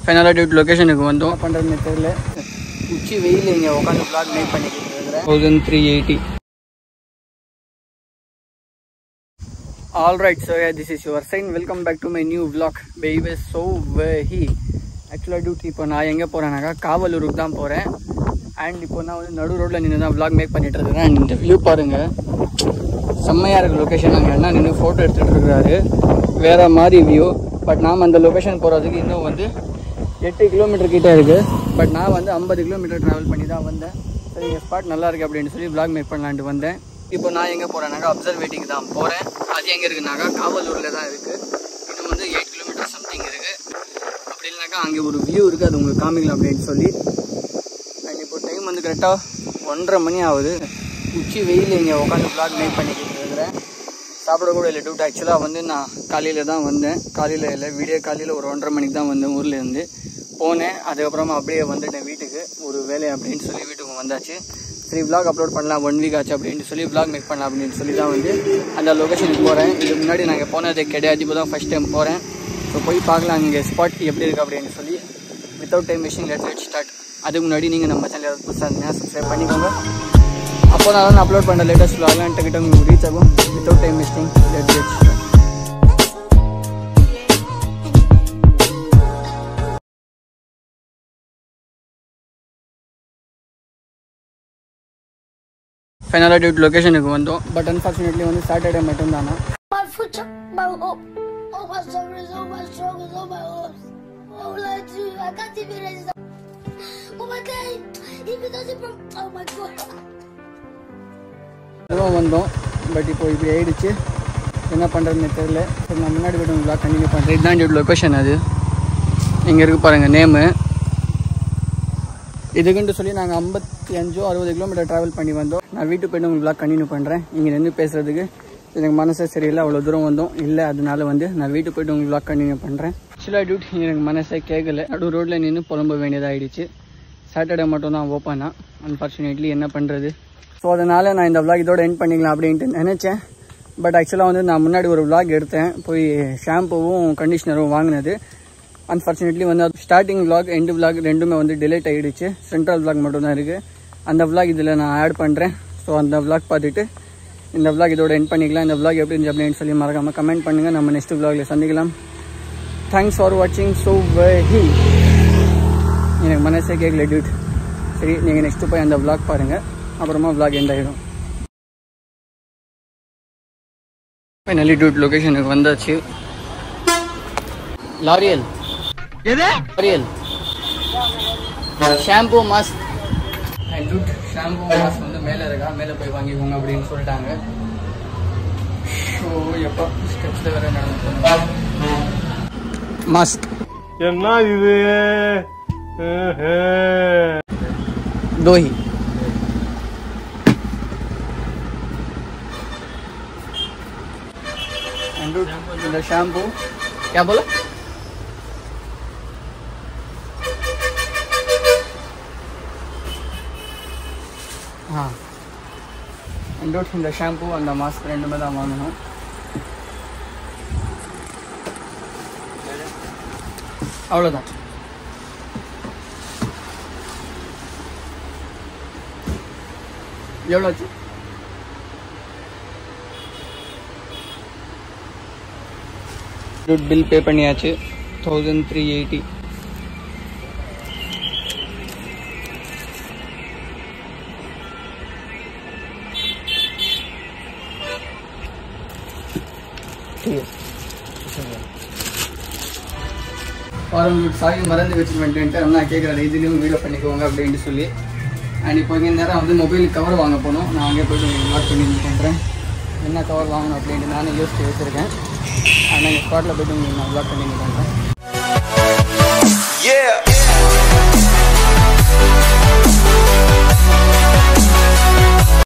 ஃபைனலாக டியூட் லொக்கேஷனுக்கு வந்தோம் பண்ணுறதுன்னு தெரியல உச்சி வெயில் இங்கே உட்காந்து பிளாக் மேக் பண்ணிக்கிட்டு இருக்கிறேன் thousand three eighty all right so this is your sign welcome back to my new vlog baby so வெஹி ஆக்சுவலாக டியூட்டி இப்போ நான் எங்கே போகிறேன்னாக்கா காவலூருக்கு தான் போகிறேன் அண்ட் இப்போ நான் வந்து நடு ரோட்டில் நின்று தான் vlog மேக் பண்ணிட்டு இருக்கிறேன் அண்ட் இந்த வியூ பாருங்கள் செம்மையாக இருக்குது லொக்கேஷன் அங்கே என்ன நின்று ஃபோட்டோ எடுத்துகிட்டு இருக்கிறாரு வேறு மாதிரி வியூ பட் நாம் அந்த லொக்கேஷன் போகிறதுக்கு இன்னும் வந்து எட்டு கிலோமீட்டர் கிட்டே இருக்குது பட் நான் வந்து ஐம்பது கிலோமீட்டர் ட்ராவல் பண்ணி தான் வந்தேன் சரி இந்த ஸ்பாட் நல்லா இருக்குது அப்படின்னு சொல்லி vlog மேக் பண்ணலான்ட்டு வந்தேன் இப்போ நான் எங்கே போகிறேன்னாக்கா அப்சர்வேட்டிங் தான் போகிறேன் அது எங்கே இருக்குனாக்கா காவலூரில் தான் இருக்குது இது வந்து எயிட் கிலோமீட்டர் சம்திங் இருக்குது அப்படி இல்லைனாக்கா அங்கே ஒரு வியூ இருக்குது அது உங்களுக்கு காமிக்கலாம் அப்படின்னு சொல்லி அண்ட் இப்போ டைம் வந்து கரெக்டாக ஒன்றரை மணி ஆகுது உச்சி வெயில் இங்கே உட்காந்து vlog மேக் பண்ணிக்கிட்டு இருக்கிறேன் சாப்பிட கூட இல்லை டூட் ஆக்சுவலாக வந்து நான் காலையில் தான் வந்தேன் காலையில் இல்லை வீடியோ காலையில் ஒரு ஒன்றரை மணிக்கு தான் வந்தேன் ஊரில் இருந்து போனேன் அதுக்கப்புறமா அப்படியே வந்துட்டேன் வீட்டுக்கு ஒரு வேலை அப்படின்னு சொல்லி வீட்டுக்கு வந்தாச்சு சரி vlog அப்லோட் பண்ணலாம் ஒன் வீக் ஆச்சு அப்படின்னு சொல்லி vlog மேக் பண்ணலாம் அப்படின்னு சொல்லி தான் வந்து அந்த லொக்கேஷனுக்கு போகிறேன் இதுக்கு முன்னாடி நாங்கள் போனதே கிடையாது இப்போ தான் ஃபஸ்ட் டைம் போகிறேன் ஸோ போய் பார்க்கலாம் இங்கே ஸ்பாட் எப்படி இருக்குது அப்படின்னு சொல்லி without time machine let let start அதுக்கு முன்னாடி நீங்கள் நம்ம சேனல் புதுசாக இருந்தீங்கன்னா சப்ஸ்கிரைப் பண்ணிக்கோங்க அப்போ நான் வந்து அப்லோட் பண்ண லேட்டஸ்ட் vlogலாம் கிட்ட உங்களுக்கு ரீச் ஆகும் without time misting let let start ஃபைனலாக டியூட் லொக்கேஷனுக்கு வந்தோம் பட் அன்ஃபார்ச்சுனேட்லி வந்து சாட்டர்டே மட்டும் தானா My future, my hope, all my sorrows, all my struggles, all my hopes. I would like to, I can't even raise up. Oh my day, if it doesn't from, oh my god. இதுவும் வந்தோம் but இப்போ இப்படி ஆயிடுச்சு என்ன பண்ணுறதுன்னு தெரியல சரி நான் முன்னாடி போய்ட்டு உங்களுக்கு கண்டினியூ பண்ணுறேன் இதுதான் டியூட் லொக்கேஷன் அது இங்கே இருக்கு பாருங்கள் நேமு இதுக்குன்ட்டு சொல்லி நாங்கள் ஐம்பத்தி அஞ்சோ அறுபது கிலோமீட்டர் ட்ராவல் பண்ணி வந்தோம் நான் வீட்டுக்கு போய்ட்டு உங்களுக்கு கண்டினியூ பண்ணுறேன் இங்கே நின்று பேசுகிறதுக்கு எனக்கு மனசே சரியில்லை அவ்வளோ தூரம் வந்தோம் இல்லை அதனால வந்து நான் வீட்டுக்கு போய்ட்டு உங்களுக்கு கண்டினியூ பண்ணுறேன் ஆக்சுவலாக டியூட் எனக்கு மனசே கேட்கல நடு ரோட்டில் நின்று புலம்ப வேண்டியதாகிடுச்சு சாட்டர்டே மட்டும் தான் ஓப்பனா அன்ஃபார்ச்சுனேட்லி என்ன பண்ணுறது ஸோ அதனால் நான் இந்த vlog இதோட எண்ட் பண்ணிக்கலாம் அப்படின்ட்டு நினச்சேன் பட் ஆக்சுவலாக வந்து நான் முன்னாடி ஒரு vlog எடுத்தேன் போய் ஷாம்புவும் கண்டிஷ்னரும் வாங்கினது அன்ஃபார்ச்சுனேட்லி வந்து ஸ்டார்டிங் vlog எண்டு vlog ரெண்டுமே வந்து டிலேட் ஆகிடுச்சு சென்ட்ரல் vlog மட்டும் தான் இருக்குது அந்த vlog இதில் நான் ஆட் பண்ணுறேன் ஸோ அந்த vlog பார்த்துட்டு இந்த vlog இதோட எண்ட் பண்ணிக்கலாம் இந்த vlog எப்படி இருந்துச்சு அப்படின்னு சொல்லி மறக்காமல் கமெண்ட் பண்ணுங்கள் நம்ம நெக்ஸ்ட் vlogல சந்திக்கலாம் தேங்க்ஸ் ஃபார் வாட்சிங் ஸோ வெஹி எனக்கு மனசே கேட்கல டியூட் சரி நீங்கள் நெக்ஸ்ட்டு போய் அந்த vlog பாருங்கள் அப்புறமா vlog எண்ட் ஆகிடும் ஃபைனலி டியூட் லொக்கேஷனுக்கு வந்தாச்சு லாரியல் எது L'Oreal shampoo mask dude shampoo mask வந்து மேலே இருக்கா மேலே போய் வாங்கிக்கோங்க அப்படின்னு சொல்லிட்டாங்க ஸோ எப்போ ஸ்டெப்ஸில் வேறு நடந்து மாஸ்க் என்ன இது दोही द शैम्पू क्या बोला हाँ அண்ட் இந்த ஷாம்பு அந்த மாஸ்க் ரெண்டுமே தான் வாங்கணும் அவ்வளோதான் எவ்வளோ ஆச்சு பில் பே பண்ணியாச்சு தௌசண்ட் த்ரீ எயிட்டி உங்களுக்கு சாவி மறந்து வச்சுட்டு வந்துட்டு நான் கேட்குறேன் இதுலேயும் வீடியோ பண்ணிக்கோங்க அப்படின்ட்டு சொல்லி அண்ட் இப்போ இங்கே நேரம் வந்து மொபைல் கவர் வாங்க போகணும் நான் அங்கே போய்ட்டு உங்களுக்கு வாட்ச் பண்ணி பண்ணுறேன் என்ன கவர் வாங்கணும் அப்படின்ட்டு நானும் யோசிச்சு வச்சுருக்கேன் ஆனால் எங்கள் ஸ்பாட்டில் போய்ட்டு உங்களுக்கு நான் வாட்ச் பண்ணி பண்ணுறேன் Yeah.